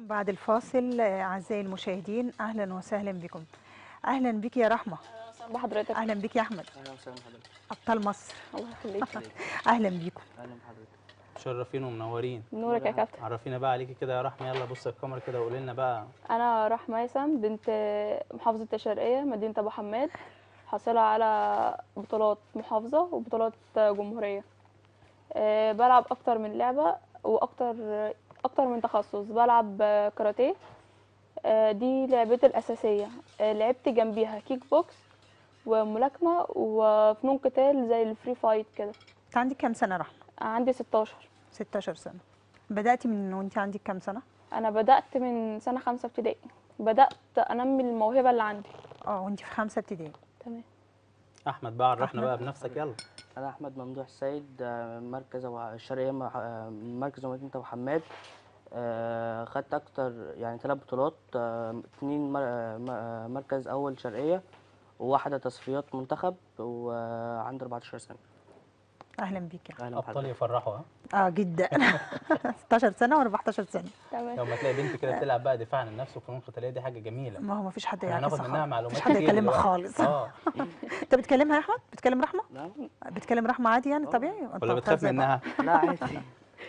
بعد الفاصل آه، أعزائي المشاهدين أهلا وسهلا بكم أهلا بك يا رحمة اهلا بحضرتك أهلا بك يا أحمد اهلا وسهلا بحضرتك أبطال مصر الله يخليك أهلا بيكم اهلا بحضرتك مشرفين ومنورين نورك يا كابتن عرفينا بقى عليكي كده يا رحمه يلا بص الكاميرا كده وقولي لنا بقى انا رحمة هيثم بنت محافظة الشرقية مدينة ابو حماد حاصلة على بطولات محافظة وبطولات جمهورية أه بلعب اكتر من لعبة واكتر اكتر من تخصص بلعب كاراتيه أه دي لعبتي الاساسية أه لعبت جنبيها كيك بوكس وملاكمة وفنون قتال زي الفري فايت كده أنت عندك كام سنة رحمة؟ عندي 16 16 سنة بدأتي من وأنت عندك كام سنة؟ انا بدأت من سنة خمسة ابتدائي بدأت انمي الموهبة اللي عندي أه وأنت في خمسة ابتدائي تمام احمد بقى عرفنا أحمد. بقى بنفسك يلا انا احمد ممدوح السيد آه، مركز أبو- الشرقيه مع- آه، مركز مدينه ابو حماد آه، خدت اكتر يعني ثلاث بطولات آه، اتنين مر- آه، م- آه، مركز اول شرقيه وواحده تصفيات منتخب وعندي 14 سنه أهلا بيك يا اهلا ابطال بحضرتك يفرحوا ها اه جدا 16 سنة و14 سنة تمام لو ما تلاقي بنت كده بتلعب بقى دفاع عن النفس وفنون قتاليه دي حاجه جميله ما هو ما فيش حد احنا هناخد يعكسها منها خالص معلومات مفيش حد كتير يكلمها دلوقتي. خالص اه أنت بتكلمها يا أحمد؟ بتكلم رحمة؟ نعم بتكلم رحمة عادي يعني آه. طبيعي أنت ولا بتخاف بتهزر بقى. منها لا عادي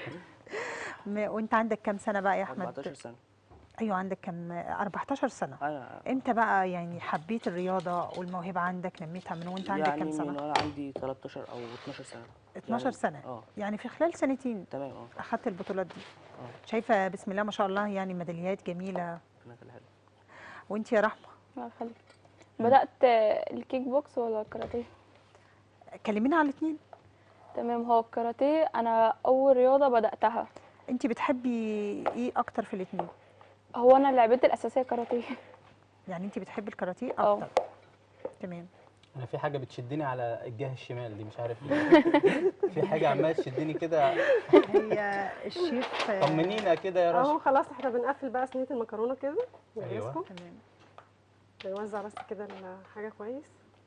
م- وأنت عندك كام سنة بقى يا أحمد؟ 14 سنه أيوه عندك كام 14 سنة انا امتى بقى يعني حبيت الرياضة والموهبة عندك نميتها من وانت عندك يعني كام من سنة؟ وانا عندي 13 او 12 سنه 12 يعني- سنة اه يعني في خلال سنتين تمام اه أخدت البطولات دي اه شايفة بسم الله ما شاء الله يعني ميداليات جميلة ربنا يخليها لك. وانت يا رحمة الله يخليك بدأت الكيك بوكس ولا الكاراتيه كلمينا على الاثنين تمام هو الكاراتيه انا اول رياضة بدأتها انت بتحبي ايه اكتر في الاثنين؟ هو انا لعبتي الاساسية كاراتيه يعني انت بتحبي الكاراتيه اه. اكتر تمام انا في حاجه بتشدني على الجهه الشمال دي مش عارف ليه في حاجه عماله تشدني كده هي الشيف آه، طمنينا كده يا اهو رشا خلاص احنا بنقفل بقى صينيه المكرونه كده أيوة. نجهزكم تمام بنوزع بس كده الحاجه كويس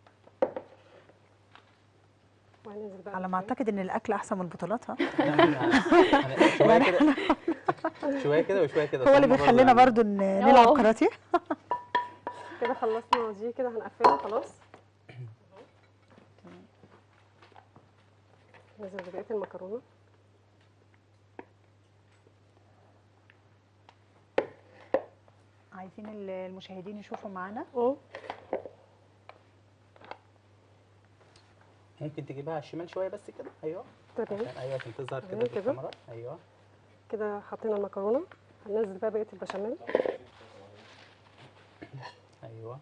وهننزل بقى على ما بالفراخ. اعتقد ان الاكل احسن من البطولات ها أنا- شويه كده شويه كده وشويه كده هو اللي عشان برضه بيخلينا يعني- برضو ن- نلعب اه. كاراتيه كده خلصنا دي كده هنقفلها خلاص ننزل ببقيه المكرونه عايزين ال- المشاهدين يشوفوا معانا اه ممكن تجيبها على الشمال شويه بس كده ايوه تمام عشان ايوه عشان تظهر كده تمام في كده. الكاميرا ايوه كده حطينا المكرونه هننزل بقى بقيه البشاميل ايوه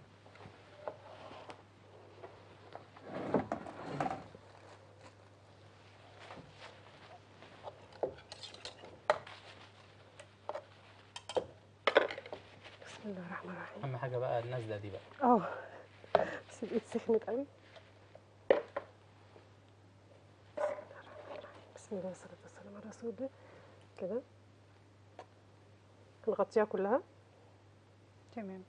بسم الله الرحمن الرحيم اهم حاجه بقى النازله دي بقى اه بس الايد سخنت قوي بسم الله والصلاة والسلام على رسول الله كده هنغطيها كلها تمام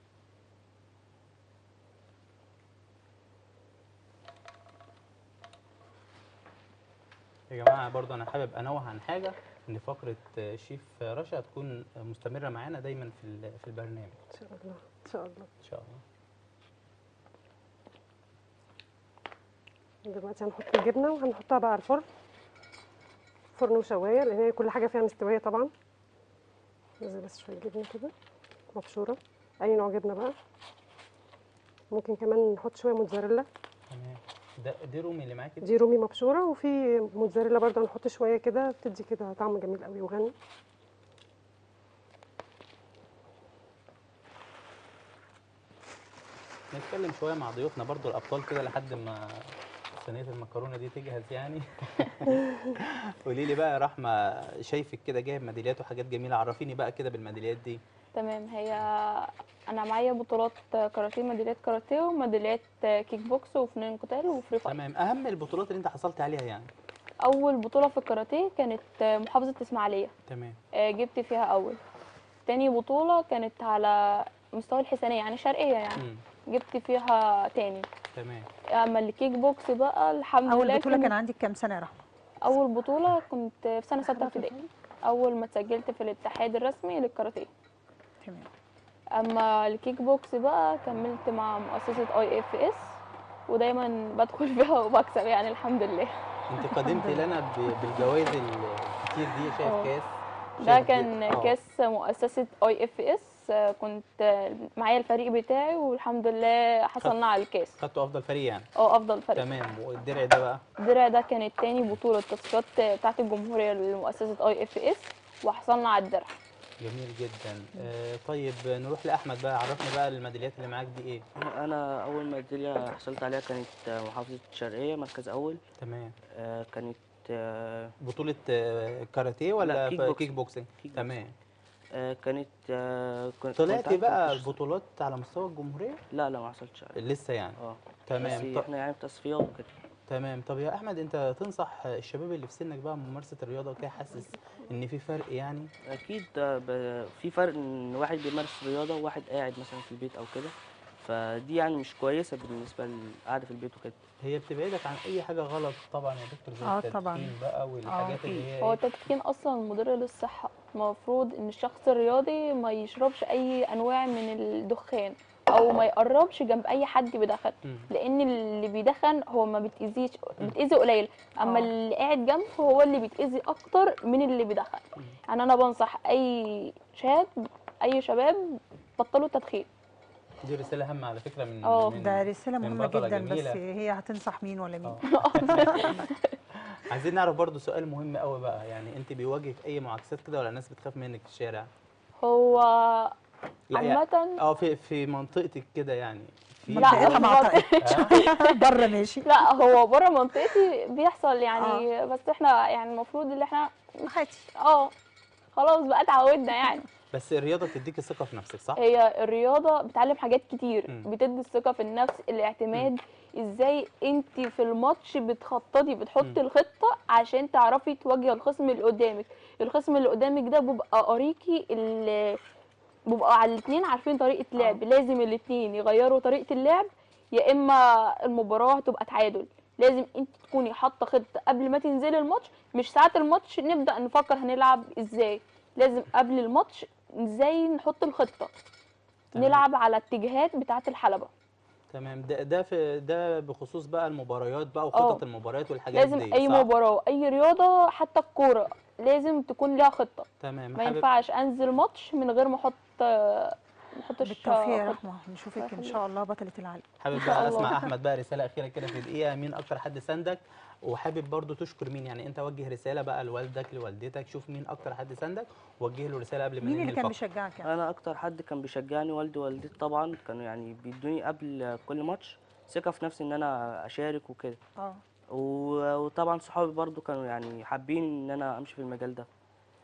يا جماعه برضه انا حابب انوه عن حاجه ان فقره شيف رشا تكون مستمره معانا دايما في ال- في البرنامج ان شاء الله ان شاء الله ان شاء الله دلوقتي هنحط الجبنة وهنحطها بقى على الفرن فرن وشواية لأن هي كل حاجة فيها مستوية طبعا نزل بس شوية جبنة كده مبشورة أي نوع جبنة بقى ممكن كمان نحط شوية موتزاريلا تمام ده دي رومي اللي معاكي دي دي رومي مبشورة وفي موتزاريلا برضه هنحط شوية كده بتدي كده طعم جميل قوي وغني نتكلم شويه مع ضيوفنا برضو الابطال كده لحد ما صينيه المكرونه دي تجهز يعني قولي لي بقى يا رحمه شايفك كده جايب ميداليات وحاجات جميله عرفيني بقى كده بالميداليات دي تمام هي انا معايا بطولات كاراتيه ميداليات كاراتيه وميداليات كيك بوكس وفنون قتال وفري فايت تمام اهم البطولات اللي انت حصلت عليها يعني اول بطوله في الكاراتيه كانت محافظه اسماعيليه تمام آه، جبت فيها اول تاني بطوله كانت على مستوى الحسينيه يعني شرقيه يعني امم جبت فيها تاني تمام اما الكيك بوكس بقى الحمد اول لله بطولة كنت- كان عندك كام سنة يا رحمة؟ اول بطوله كنت في سنه سته ابتدائي اول ما اتسجلت في الاتحاد الرسمي للكاراتيه تمام اما الكيك بوكس بقى كملت مع مؤسسه اي اف اس ودايما بدخل فيها وبكسب يعني الحمد لله انت قدمت لنا ب- بالجوائز الكتير دي شايف اه. كاس ده شايف كان دي- اه. كاس مؤسسه اي اف اس كنت آه، معايا الفريق بتاعي والحمد لله حصلنا على الكاس خدتوا افضل فريق يعني اه افضل فريق تمام والدرع ده بقى الدرع ده كانت تاني بطوله تصفيات بتاعه الجمهوريه لمؤسسه اي اف اس وحصلنا على الدرع جميل جدا آه طيب نروح لاحمد بقى عرفني بقى الميداليات اللي معاك دي ايه انا اول ميداليه حصلت عليها كانت آه، محافظه الشرقيه مركز اول تمام آه، كانت آه، بطولة آه، كاراتيه ولا لا، كيك ف- بوكسينج. كيك بوكسينج كيك تمام آه، كانت آه، كنت طلعتي كنت بقى عارف- بطولات على مستوى الجمهورية لا لا ما حصلتش عليها. لسه يعني اه تمام بس طب احنا يعني تصفيات وكده تمام طب يا احمد انت تنصح الشباب اللي في سنك بقى ممارسة الرياضة وكده حاسس ان في فرق يعني اكيد آه، ب- في فرق ان واحد بيمارس رياضه وواحد قاعد مثلا في البيت او كده فدي يعني مش كويسه بالنسبه للقعده في البيت وكده هي بتبعدك عن اي حاجة غلط طبعا يا دكتور زي اه التدخين طبعا. بقى والحاجات اه. اللي هي هو ايه التدخين اصلا مضر للصحه المفروض ان الشخص الرياضي ما يشربش اي انواع من الدخان او ما يقربش جنب اي حد بيدخن مم. لان اللي بيدخن هو ما بيتاذيش بيتاذي قليل اما اه. اللي قاعد جنبه هو اللي بيتاذي اكتر من اللي بيدخن يعني انا بنصح اي شاب اي شباب بطلوا التدخين دي رسالة هامة على فكرة من اه. من ده رسالة من مهمة بطلة جدا بس جميلة. هي هتنصح مين ولا مين اه. عايزين نعرف برضو سؤال مهم قوي بقى يعني انت بيواجهك اي معاكسات كده ولا الناس بتخاف منك في الشارع هو لا يعني عامة اه في في منطقتك كده يعني في لا، منطقتها لا، مع بره ماشي لا هو بره منطقتي بيحصل يعني بس احنا يعني المفروض ان احنا عادي اه خلاص بقى اتعودنا يعني بس الرياضه بتديك ثقه في نفسك صح؟ هي الرياضة بتعلم حاجات كتير مم. بتدي الثقة في النفس الاعتماد ازاي انت في الماتش بتخططي بتحطي الخطة عشان تعرفي تواجهي الخصم اللي قدامك الخصم اللي قدامك ده بيبقى قريكي اللي بيبقى على الاتنين عارفين طريقة لعب لازم الاتنين يغيروا طريقة اللعب يا اما المباراة هتبقى تعادل لازم انت تكوني حاطة خطة قبل ما تنزلي الماتش مش ساعة الماتش نبدأ نفكر هنلعب ازاي لازم قبل الماتش ازاي نحط الخطة تمام. نلعب على اتجاهات بتاعة الحلبة تمام ده ده في ده بخصوص بقى المباريات بقى وخطط اه. المباريات والحاجات لازم دي اي صح؟ مباراة اي رياضة حتى الكورة لازم تكون ليها خطة تمام ما حابب ينفعش انزل ماتش من غير ما احط ما احطش بالتوفيق يا خطة. رحمة نشوفك ان شاء الله بطلة العالم حابب شاء بقى الله. اسمع احمد بقى رساله اخيره كده في دقيقه مين اكتر حد ساندك وحابب برضو تشكر مين يعني انت وجه رساله بقى لوالدك لوالدتك شوف مين اكتر حد ساندك وجه له رساله قبل ما مين ننهي اللي كان الفقرة. بيشجعك يعني انا اكتر حد كان بيشجعني والدي ووالدتي طبعا كانوا يعني بيدوني قبل كل ماتش ثقه في نفسي ان انا اشارك وكده اه و- وطبعا صحابي برضو كانوا يعني حابين ان انا امشي في المجال ده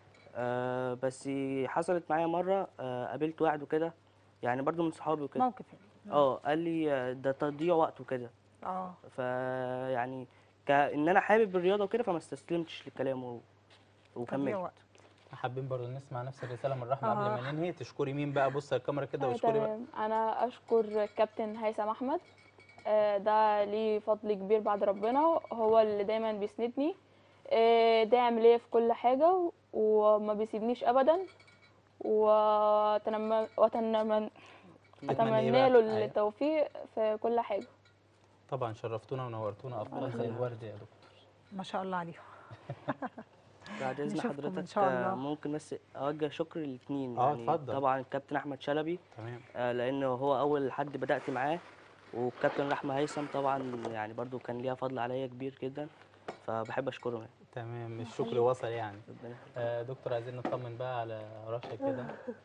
أه بس حصلت معايا مره أه قابلت واحد وكده يعني برضو من صحابي وكده موقف يعني اه قال لي آه، ده تضييع وقت وكده اه فيعني كان انا حابب الرياضه وكده فما استسلمتش لكلامه و- تضييع وكملت وقت حابين برضو نسمع نفس الرساله من رحمه آه. قبل ما ننهي تشكري مين بقى بص على الكاميرا كده آه، واشكري بقى تمام انا اشكر كابتن هيثم احمد آه، ده ليه فضل كبير بعد ربنا هو اللي دايما بيسندني آه، داعم ليا في كل حاجه وما بيسيبنيش ابدا واتمنى واتمنى تتمنى إيه اتمنى بقى؟ له أيوة. التوفيق في كل حاجه طبعا شرفتونا ونورتونا ابطال زي الورد يا دكتور ما شاء الله عليهم بعد اذن نشوفكم إن حضرتك شاء آه، الله. ممكن بس اوجه شكر للاثنين آه، يعني اتفضل. طبعا الكابتن احمد شلبي تمام آه، لانه هو اول حد بدات معاه والكابتن رحمه هيثم طبعا يعني برضو كان ليها فضل عليا كبير جدا فبحب اشكرهم يعني تمام الشكر وصل يعني ربنا يخليك. آه دكتور عايزين نطمن بقى على رشا كده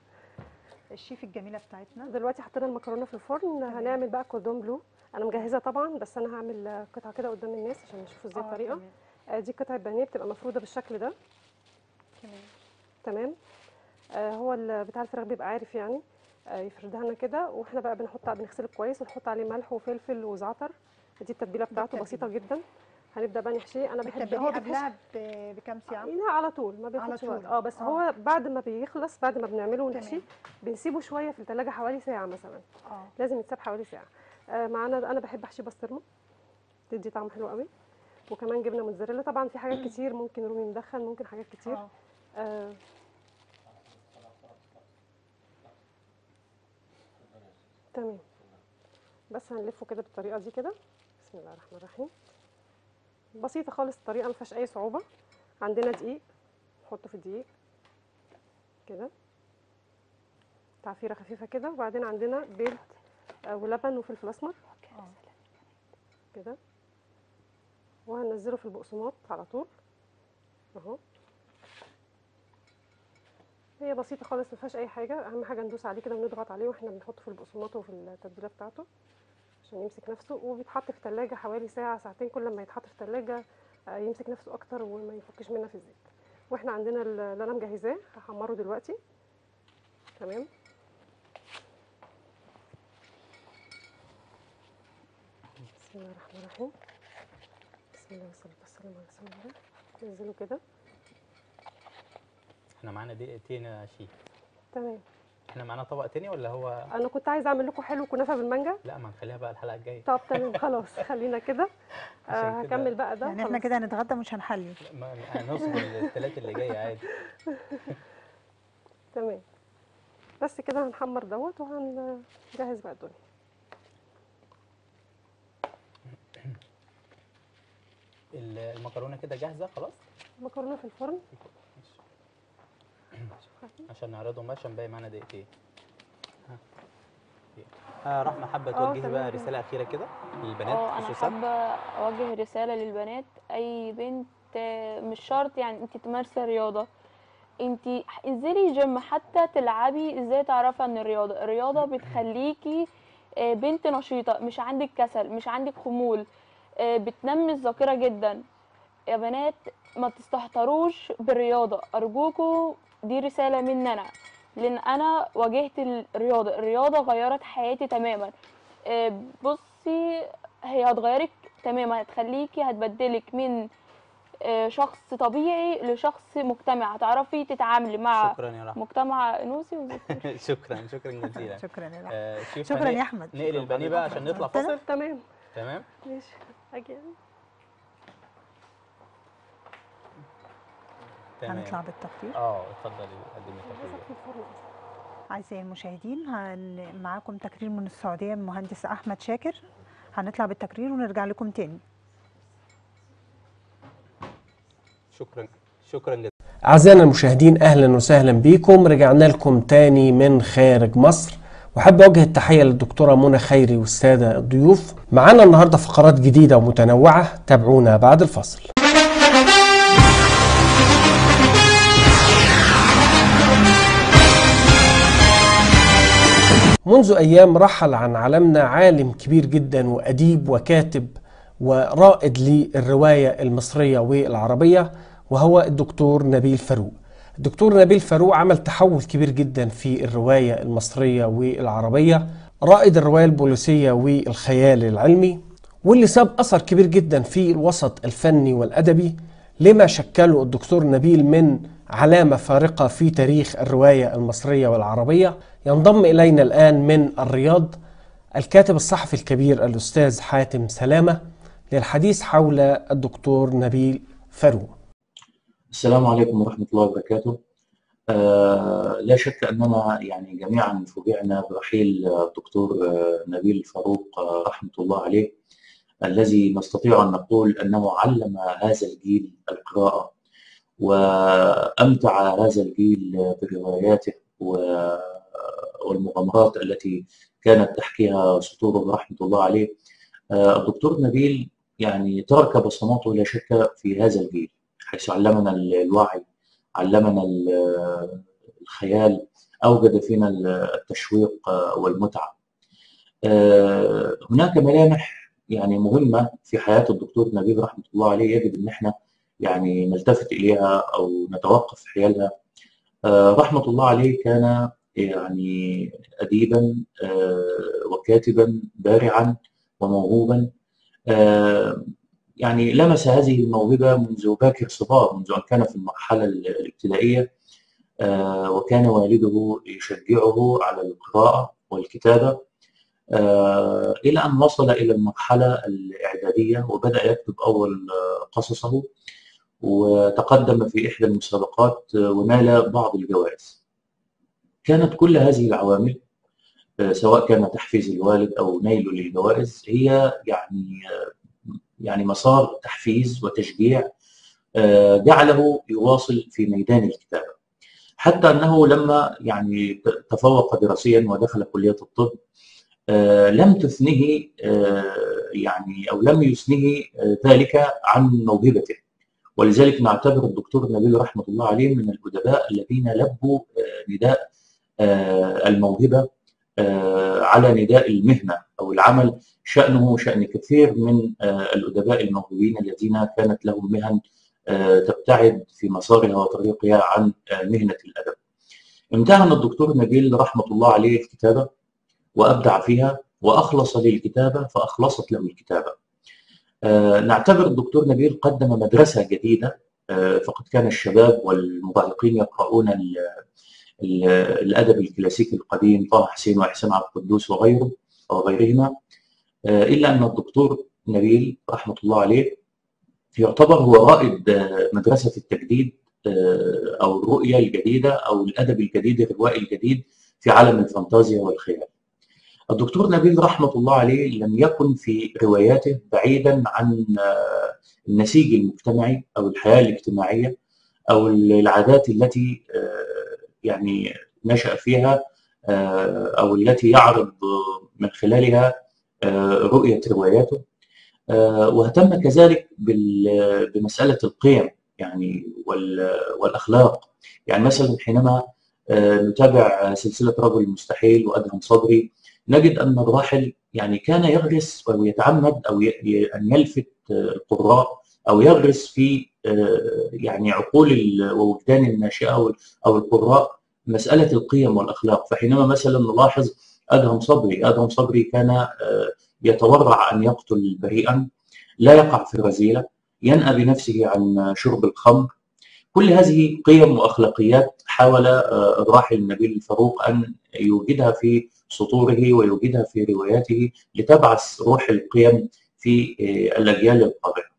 الشيف الجميلة بتاعتنا دلوقتي حطينا المكرونه في الفرن هنعمل بقى كوردون بلو انا مجهزه طبعا بس انا هعمل آه، قطعه كده قدام الناس عشان يشوفوا ازاي آه، الطريقه تمام. آه، دي قطعه بانيه بتبقى مفروده بالشكل ده تمام تمام آه هو ال- بتاع الفراخ بيبقى عارف يعني آه يفردها لنا كده واحنا بقى بنحط بنغسله كويس ونحط عليه ملح وفلفل وزعتر دي التتبيله بتاعته التتبيلة. بسيطه جدا هنبدا بقى نحشيه انا بحب بتتبليه هو بيتحشي قبلها ب- بكام ساعة؟ لا على طول ما على بياخدش وقت طول. اه بس آه. هو بعد ما بيخلص بعد ما بنعمله ونحشيه تمام. بنسيبه شويه في الثلاجه حوالي ساعه مثلا اه لازم يتساب حوالي ساعه آه معانا انا بحب احشي بسطرمه تدي طعم حلو قوي وكمان جبنه موتزاريلا طبعا في حاجات كتير ممكن رومي مدخن ممكن حاجات كتير اه آه تمام بس هنلفه كده بالطريقه دي كده بسم الله الرحمن الرحيم بسيطه خالص الطريقه ما فيهاش اي صعوبه عندنا دقيق نحطه في الدقيق كده تعفيره خفيفه كده وبعدين عندنا بيض آه، ولبن وفلفل اسمر كده وهننزله في البقسماط على طول اهو هي بسيطه خالص ما فيهاش اي حاجه اهم حاجه ندوس عليه كده ونضغط عليه واحنا بنحطه في البقسماط وفي التتبيله بتاعته عشان يمسك نفسه وبيتحط في التلاجة حوالي ساعه ساعتين كل ما يتحط في التلاجة آه، يمسك نفسه اكتر وما يفكش منا في الزيت واحنا عندنا ال- اللي انا مجهزاه هحمره دلوقتي تمام بسم الله الرحمن الرحيم بسم الله والصلاه والسلام على رسول الله ننزله كده احنا معانا دقيقتين يا شيف تمام احنا معانا طبق تاني ولا هو انا كنت عايزه اعمل لكم حلو كنافه بالمانجا لا ما نخليها بقى الحلقه الجايه طب تمام خلاص خلينا كده آه عشان كده- هكمل بقى ده يعني احنا خلاص. كده هنتغدى مش هنحلي لا، ما هنصبر الثلاث اللي جايه عادي تمام بس كده هنحمر دوت وهنجهز بقى الدنيا ال- المكرونه كده جاهزه خلاص مكرونه في الفرن عشان نعرضهم بقى عشان باقي معانا دقيقتين ها. آه رحمه حابه آه، توجهي بقى تمام. رساله اخيره كده للبنات اه انا خصوصا حابه اوجه رساله للبنات اي بنت آه، مش شرط يعني انت تمارسي رياضه انت انزلي جيم حتى تلعبي ازاي تعرفي عن الرياضه الرياضه بتخليكي آه، بنت نشيطه مش عندك كسل مش عندك خمول آه، بتنمي الذاكره جدا يا بنات ما تستهتروش بالرياضه ارجوكوا دي رساله مني انا لان انا واجهت الرياضه الرياضه غيرت حياتي تماما آه، بصي هي هتغيرك تماما هتخليكي هتبدلك من آه، شخص طبيعي لشخص مجتمع هتعرفي تتعاملي مع شكرا يا رحمه مجتمع انوثي وذكوري. شكرا شكرا جزيلا شكرا يا رحمة. آه شيف شكرا هنقل- يا احمد نقل البانيه بقى عشان نطلع قلت لك. فاصل تمام تمام ماشي اجي تمام هنطلع بالتقرير اه اتفضلي قدمي التقرير في الفرن أعزائي المشاهدين هن... معاكم تقرير من السعودية من المهندس أحمد شاكر هنطلع بالتقرير ونرجع لكم تاني شكرا شكرا جزيلا أعزائنا المشاهدين أهلا وسهلا بكم رجعنا لكم تاني من خارج مصر وحب أوجه التحية للدكتورة منى خيري والسادة الضيوف معانا النهاردة فقرات جديدة ومتنوعة تابعونا بعد الفصل منذ أيام رحل عن عالمنا عالم كبير جدا وأديب وكاتب ورائد للرواية المصرية والعربية وهو الدكتور نبيل فاروق الدكتور نبيل فاروق عمل تحول كبير جدا في الرواية المصرية والعربية رائد الرواية البوليسية والخيال العلمي واللي ساب أثر كبير جدا في الوسط الفني والأدبي لما شكله الدكتور نبيل من علامة فارقة في تاريخ الرواية المصرية والعربية ينضم إلينا الآن من الرياض الكاتب الصحفي الكبير الأستاذ حاتم سلامة للحديث حول الدكتور نبيل فاروق السلام عليكم ورحمة الله وبركاته. آه لا شك أننا يعني جميعا فوجئنا برحيل الدكتور آه، نبيل فاروق آه، رحمة الله عليه الذي نستطيع أن نقول أنه علم هذا الجيل القراءة وأمتع هذا الجيل برواياته و- والمغامرات التي كانت تحكيها سطوره رحمة الله عليه. آه، الدكتور نبيل يعني ترك بصماته لا شك في هذا الجيل. حيث علمنا ال- الوعي علمنا ال- الخيال أوجد فينا ال- التشويق آه، والمتعة آه، هناك ملامح يعني مهمة في حياة الدكتور نبيل رحمة الله عليه يجب أن احنا يعني نلتفت إليها أو نتوقف حيالها آه، رحمة الله عليه كان يعني أديبا آه، وكاتبا بارعا وموهوبا آه، يعني لمس هذه الموهبة منذ باكر صغار منذ أن كان في المرحلة الابتدائية آه، وكان والده يشجعه على القراءة والكتابة آه، إلى أن وصل إلى المرحلة الإعدادية وبدأ يكتب أول آه، قصصه وتقدم في إحدى المسابقات آه، ونال بعض الجوائز كانت كل هذه العوامل آه، سواء كان تحفيز الوالد او نيله للجوائز هي يعني آه، يعني مسار تحفيز وتشجيع آه، جعله يواصل في ميدان الكتابه حتى انه لما يعني ت- تفوق دراسيا ودخل كليه الطب آه، لم تثنه آه، يعني او لم يثنه آه، ذلك عن موهبته ولذلك نعتبر الدكتور نبيل رحمه الله عليه من الادباء الذين لبوا آه، نداء آه، الموهبه آه، على نداء المهنه او العمل شانه شان كثير من آه، الادباء الموهوبين الذين كانت لهم مهن آه، تبتعد في مسارها وطريقها عن آه، مهنه الادب. امتهن الدكتور نبيل رحمه الله عليه الكتابه وابدع فيها واخلص للكتابه فاخلصت له الكتابه. آه، نعتبر الدكتور نبيل قدم مدرسه جديده آه، فقد كان الشباب والمراهقين يقرؤون ال- ال- الادب الكلاسيكي القديم طه حسين وإحسان عبد القدوس وغيره وغيرهما آه، الا ان الدكتور نبيل رحمه الله عليه يعتبر هو رائد آه، مدرسه التجديد آه، او الرؤيه الجديده او الادب الجديد الروائي الجديد في عالم الفانتازيا والخيال. الدكتور نبيل رحمه الله عليه لم يكن في رواياته بعيدا عن آه، النسيج المجتمعي او الحياه الاجتماعيه او العادات التي آه، يعني نشا فيها آه، او التي يعرض من خلالها آه، رؤيه رواياته آه، واهتم كذلك بال- بمساله القيم يعني وال- والاخلاق يعني مثلا حينما آه، نتابع سلسله رجل المستحيل وادهم صبري نجد ان الراحل يعني كان يغرس او يتعمد او ي- ي- ان يلفت آه، القراء او يغرس في آه، يعني عقول ال- ووجدان الناشئه او او القراء مساله القيم والاخلاق فحينما مثلا نلاحظ ادهم صبري ادهم صبري كان آه، يتورع ان يقتل بريئا لا يقع في الرذيله ينأى بنفسه عن شرب الخمر كل هذه قيم واخلاقيات حاول آه، الراحل نبيل الفاروق ان يوجدها في سطوره ويوجدها في رواياته لتبعث روح القيم في آه، الاجيال القادمه.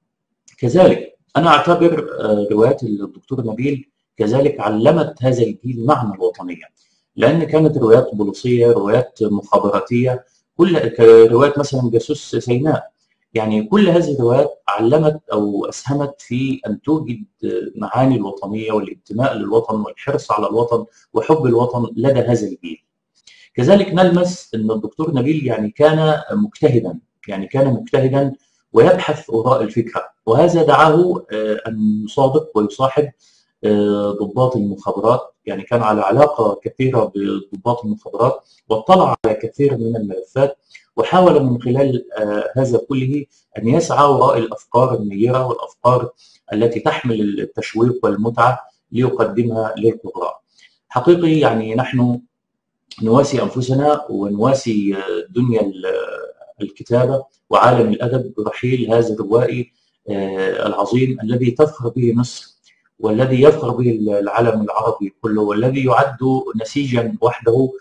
كذلك انا اعتبر آه، روايات الدكتور نبيل كذلك علمت هذا الجيل معنى الوطنيه لان كانت روايات بوليسيه روايات مخابراتيه كل روايات مثلا جاسوس سيناء يعني كل هذه الروايات علمت او اسهمت في ان توجد معاني الوطنيه والانتماء للوطن والحرص على الوطن وحب الوطن لدى هذا الجيل. كذلك نلمس ان الدكتور نبيل يعني كان مجتهدا يعني كان مجتهدا ويبحث وراء الفكره وهذا دعاه آه، ان يصادق ويصاحب آه، ضباط المخابرات يعني كان على علاقه كثيره بضباط المخابرات واطلع على كثير من الملفات وحاول من خلال آه، هذا كله ان يسعى وراء الافكار النيره والافكار التي تحمل التشويق والمتعه ليقدمها للقراء. حقيقي يعني نحن نواسي انفسنا ونواسي آه، دنيا ال- الكتابه وعالم الادب برحيل هذا الروائي آه، العظيم الذي تفخر به مصر والذي يفخر به العالم العربي كله والذي يعد نسيجا وحده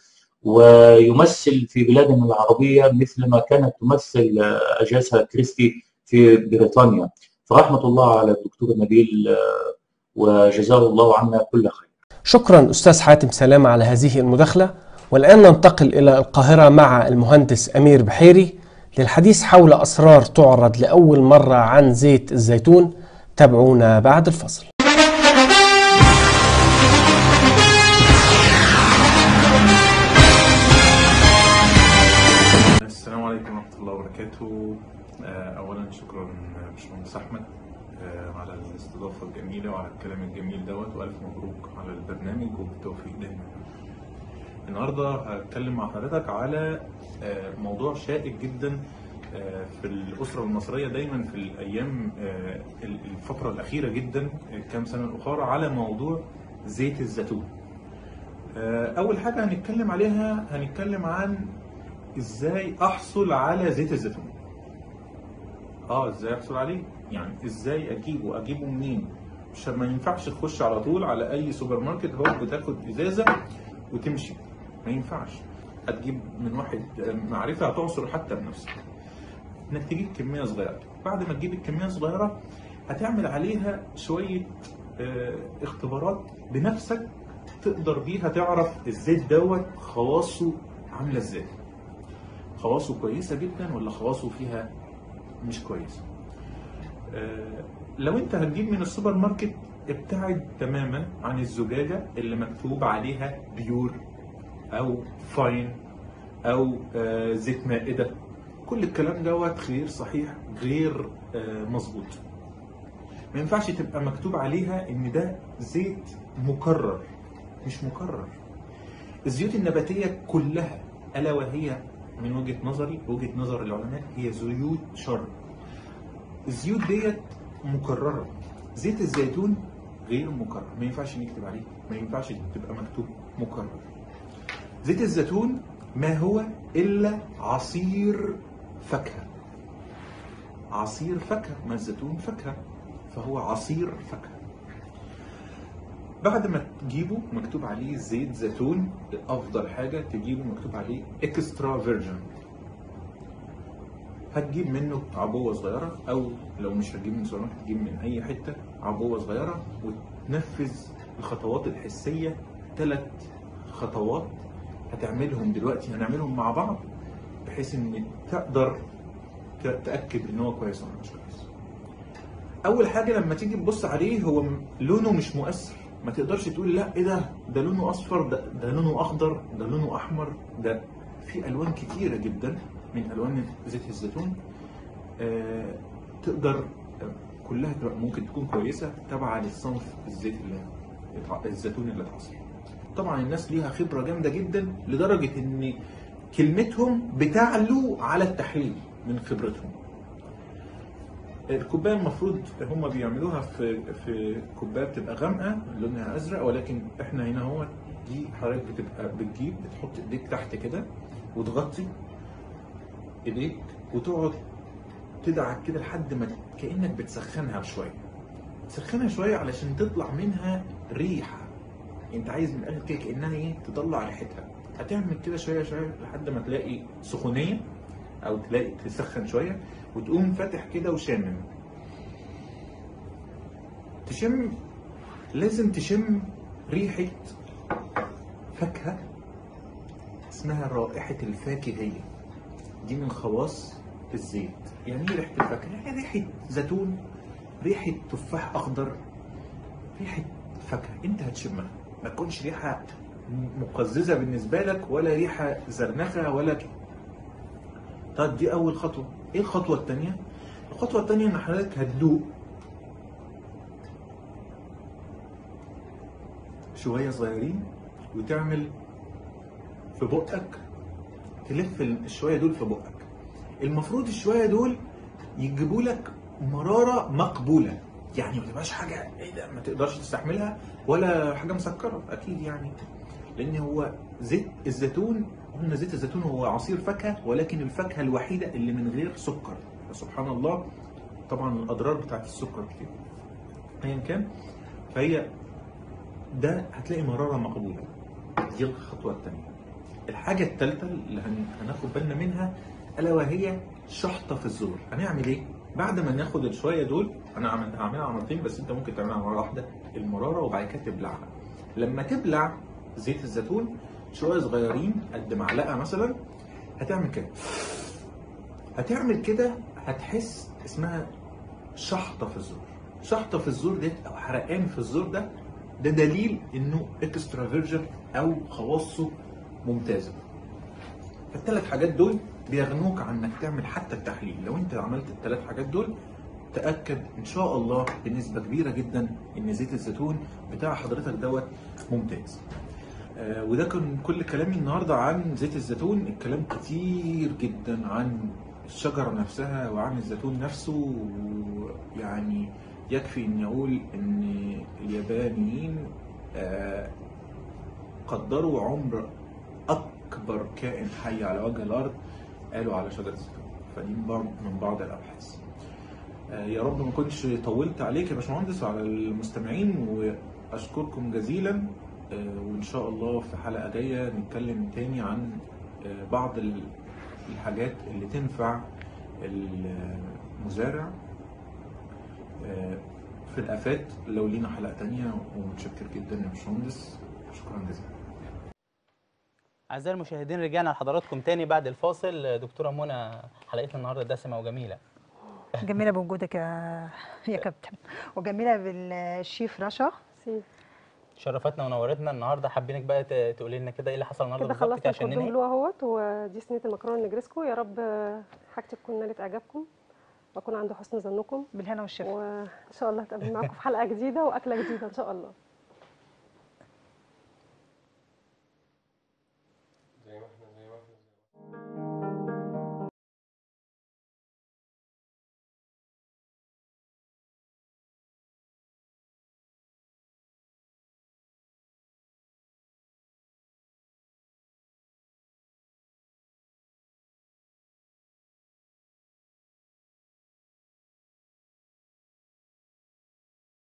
ويمثل في بلادنا العربيه مثل ما كانت تمثل آه، اجاسا كريستي في بريطانيا فرحمه الله على الدكتور نبيل آه، وجزاه الله عنا كل خير شكرا أستاذ حاتم سلامة على هذه المداخلة والآن ننتقل إلى القاهرة مع المهندس أمير بحيري للحديث حول أسرار تعرض لأول مرة عن زيت الزيتون تابعونا بعد الفصل السلام عليكم ورحمة الله وبركاته آه، أولا شكرا باشمهندس أحمد آه، على الاستضافة الجميلة وعلى الكلام الجميل دوت وألف مبروك على البرنامج وبالتوفيق دايما النهاردة هتكلم مع حضرتك على آه، موضوع شائك جدا آه، في الأسرة المصرية دايما في الأيام آه، الفترة الأخيرة جدا الكام سنة الأخرى على موضوع زيت الزيتون آه، أول حاجة هنتكلم عليها هنتكلم عن ازاي احصل على زيت الزيتون اه ازاي احصل عليه يعني ازاي اجيبه اجيبه منين مش ما ينفعش تخش على طول على اي سوبر ماركت هو بتاخد ازازه وتمشي ما ينفعش هتجيب من واحد معرفه هتعصر حتى بنفسك انك تجيب كميه صغيره بعد ما تجيب الكميه الصغيره هتعمل عليها شويه آه، اختبارات بنفسك تقدر بيها تعرف الزيت دوت خواصه عامله ازاي خواصه كويسه جدا ولا خواصه فيها مش كويسه آه، لو انت هتجيب من السوبر ماركت ابتعد تماما عن الزجاجه اللي مكتوب عليها بيور او فاين او آه، زيت مائده كل الكلام دوت غير صحيح غير آه، مظبوط ما ينفعش تبقى مكتوب عليها ان ده زيت مكرر مش مكرر الزيوت النباتيه كلها الا وهي من وجهه نظري وجهه نظر العلماء هي زيوت شر الزيوت ديت مكرره زيت الزيتون غير مكرر ما ينفعش نكتب عليه ما ينفعش تبقى مكتوب مكرر زيت الزيتون ما هو الا عصير فاكهه عصير فاكهه ما الزيتون فاكهه فهو عصير فاكهه بعد ما تجيبه مكتوب عليه زيت زيتون افضل حاجه تجيبه مكتوب عليه اكسترا فيرجن هتجيب منه عبوه صغيره او لو مش هتجيب من سوبر ماركت تجيب من اي حته عبوه صغيره وتنفذ الخطوات الحسيه ثلاث خطوات هتعملهم دلوقتي هنعملهم مع بعض بحيث ان تقدر ت- تاكد ان هو كويس ولا مش كويس اول حاجه لما تيجي تبص عليه هو م- لونه مش مؤثر ما تقدرش تقول لا ايه ده ده لونه اصفر ده, ده لونه اخضر ده لونه احمر ده في الوان كتيره جدا من الوان زيت الزيتون آه تقدر آه، كلها تبقى ممكن تكون كويسه تابعه للصنف الزيت اللي اتع- الزيتون اللي اتعصر طبعا الناس ليها خبره جامده جدا لدرجه ان كلمتهم بتعلو على التحليل من خبرتهم الكوبايه المفروض هم بيعملوها في في كوبايه بتبقى غامقه لونها ازرق ولكن احنا هنا هو دي حضرتك بتبقى بتجيب بتحط ايديك تحت كده وتغطي ايديك وتقعد تدعك كده لحد ما كانك بتسخنها شويه تسخنها شويه علشان تطلع منها ريحه انت عايز من الاخر كده كانها ايه تطلع ريحتها هتعمل كده شويه شويه لحد ما تلاقي سخونيه او تلاقي تسخن شويه وتقوم فاتح كده وشامم تشم لازم تشم ريحه فاكهه اسمها رائحه الفاكهيه دي من خواص الزيت يعني ايه ريحه الفاكهه يعني ريحه زيتون ريحه تفاح اخضر ريحه فاكهه انت هتشمها ما تكونش ريحه مقززه بالنسبه لك ولا ريحه زرنخه ولا كده طيب دي اول خطوه ايه الخطوه الثانيه الخطوه الثانيه ان حضرتك هتدوق شويه صغيرين وتعمل في بقك تلف الشويه دول في بقك المفروض الشويه دول يجيبوا لك مراره مقبوله يعني ما تبقاش حاجه ايه ده ما تقدرش تستحملها ولا حاجه مسكره اكيد يعني لان هو زيت الزيتون قلنا زيت الزيتون هو عصير فاكهه ولكن الفاكهه الوحيده اللي من غير سكر سبحان الله طبعا الاضرار بتاعت السكر كتير ايا كان فهي ده هتلاقي مراره مقبوله دي الخطوه الثانيه الحاجه الثالثه اللي هن- هناخد بالنا منها الا وهي شحطه في الزور هنعمل ايه بعد ما ناخد الشويه دول انا عمل- هعملها مرتين بس انت ممكن تعملها مره واحده المراره وبعد كده تبلعها لما تبلع زيت الزيتون شويه صغيرين قد معلقه مثلا هتعمل كده هتعمل كده هتحس اسمها شحطه في الزور شحطه في الزور ديت او حرقان في الزور ده ده دليل انه اكسترا فيرجن او خواصه ممتازه فالثلاث حاجات دول بيغنوك عن انك تعمل حتى التحليل لو انت عملت الثلاث حاجات دول تاكد ان شاء الله بنسبه كبيره جدا ان زيت الزيتون بتاع حضرتك دوت ممتاز آه، وده كان كل كلامي النهارده عن زيت الزيتون الكلام كتير جدا عن الشجره نفسها وعن الزيتون نفسه ويعني يكفي اني اقول ان اليابانيين آه، قدروا عمر اكبر كائن حي على وجه الارض قالوا على شجره الزيتون فدي من بعض من بعض الابحاث آه، يا رب ما كنتش طولت عليك يا باشمهندس وعلى المستمعين واشكركم جزيلا آه، وان شاء الله في حلقه جايه نتكلم تاني عن آه، بعض ال- الحاجات اللي تنفع المزارع آه، في الافات لو لينا حلقه تانيه ومتشكر جدا يا باشمهندس شكرا جزيلا أعزائي المشاهدين رجعنا لحضراتكم تاني بعد الفاصل دكتورة منى حلقتنا النهارده دسمة وجميلة جميله بوجودك يا يا كابتن وجميله بالشيف رشا سي شرفتنا ونورتنا النهارده حابينك بقى ت- تقولي لنا كده ايه اللي حصل النهارده كده بالظبط خلصنا كده عشان الكوردون ننهي بلو اهوت ودي صينيه المكرونه النجرسكو يا رب حاجتي تكون نالت اعجابكم واكون عند حسن ظنكم بالهنا والشفا وان شاء الله هتقابل معاكم في حلقه جديده واكله جديده ان شاء الله